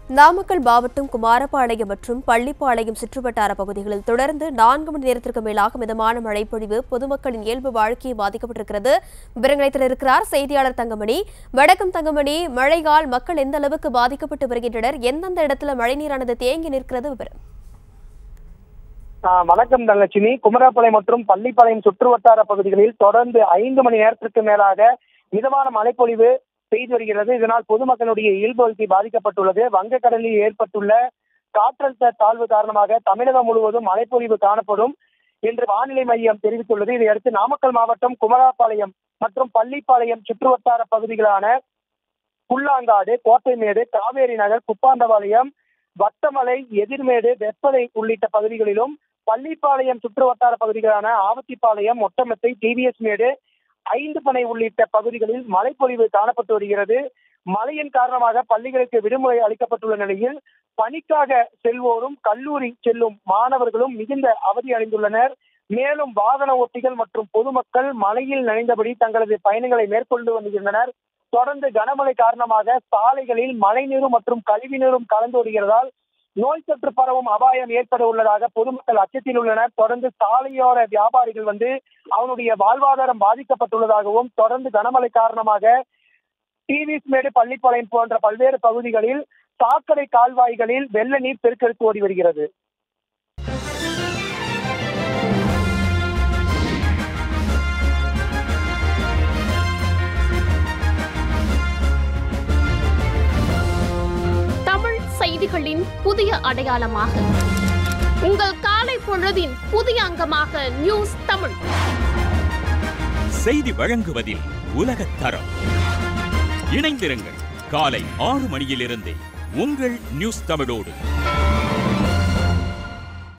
நாமக்கல் மாவட்டம் குமாரபாளையம் மற்றும் பள்ளிப்பாளையம் சுற்றுவட்டார பகுதிகளில் தொடர்ந்து நான்கு மணி நேரத்திற்கு மேலாக மிதமான மழைப்பொழிவு பொதுமக்களின் இயல்பு வாழ்க்கையை பாதிக்கப்பட்டிருக்கிறது விவரங்களை இருக்கிறார் செய்தியாளர் தங்கமணி வணக்கம் தங்கமணி மழையால் மக்கள் எந்த அளவுக்கு பாதிக்கப்பட்டு வருகின்றனர் எந்தெந்த இடத்துல மழைநீரானது தேங்கி நிற்கிறது விவரம் ஆ, வணக்கம் தங்கச்சினி குமரப்பாளையம் மற்றும் பள்ளிப்பாளையம் சுற்றுவட்டார பகுதிகளில் தொடர்ந்து ஐந்து மணி நேரத்திற்கு மேலாக மிதமான மழைப்பொழிவு பெய்து வருகிறது இதனால் பொதுமக்களுடைய இயல்பு வாழ்க்கை பாதிக்கப்பட்டுள்ளது வங்கக்கடலில் ஏற்பட்டுள்ள காற்றழுத்த தாழ்வு காரணமாக தமிழகம் முழுவதும் மழைப்பொழிவு காணப்படும் என்று வானிலை மையம் தெரிவித்துள்ளது இதையடுத்து நாமக்கல் மாவட்டம் குமராபாளையம் மற்றும் பள்ளிப்பாளையம் சுற்றுவட்டார பகுதிகளான புல்லாங்காடு கோட்டைமேடு காவேரி நகர் குப்பாண்டபாளையம் வட்டமலை எதிர்மேடு வெப்பலை உள்ளிட்ட பகுதிகளிலும் பள்ளிப்பாளையம் சுற்றுவட்டார பகுதிகளான ஆவத்திப்பாளையம் ஒட்டமெத்தை டிவிஎஸ் மேடு ஐந்து பனை உள்ளிட்ட பகுதிகளில் மழைப்பொழிவு காணப்பட்டு வருகிறது மழையின் காரணமாக பள்ளிகளுக்கு விடுமுறை அளிக்கப்பட்டுள்ள நிலையில் பணிக்காக செல்வோரும் கல்லூரி செல்லும் மாணவர்களும் மிகுந்த அவதி அடைந்துள்ளனர் மேலும் வாகன ஓட்டிகள் மற்றும் பொதுமக்கள் மழையில் நனைந்தபடி தங்களது பயணங்களை மேற்கொண்டு வருகின்றனர் தொடர்ந்து கனமழை காரணமாக சாலைகளில் மழைநீரும் மற்றும் கழிவுநீரும் கலந்து வருகிறதால் நோய் தொற்று பரவும் அபாயம் ஏற்பட உள்ளதாக பொதுமக்கள் அச்சத்தில் உள்ளனர் தொடர்ந்து சாலையோர வியாபாரிகள் வந்து அவனுடைய வாழ்வாதாரம் பாதிக்கப்பட்டுள்ளதாகவும் தொடர்ந்து கனமழை காரணமாக டிவிஸ் மேடு பள்ளிப்பாளையம் போன்ற பல்வேறு பகுதிகளில் சாக்கடை கால்வாய்களில் வெள்ள நீர் பெருக்கெடுத்து ஓடி வருகிறது தமிழ் செய்திகளின் புதிய அடையாளமாக உங்கள் காலை பொழுதின் புதிய அங்கமாக நியூஸ் தமிழ் செய்தி வழங்குவதில் உலகத் தரம் இணைந்திருங்கள் காலை ஆறு மணியிலிருந்தே உங்கள் நியூஸ் தமிழோடு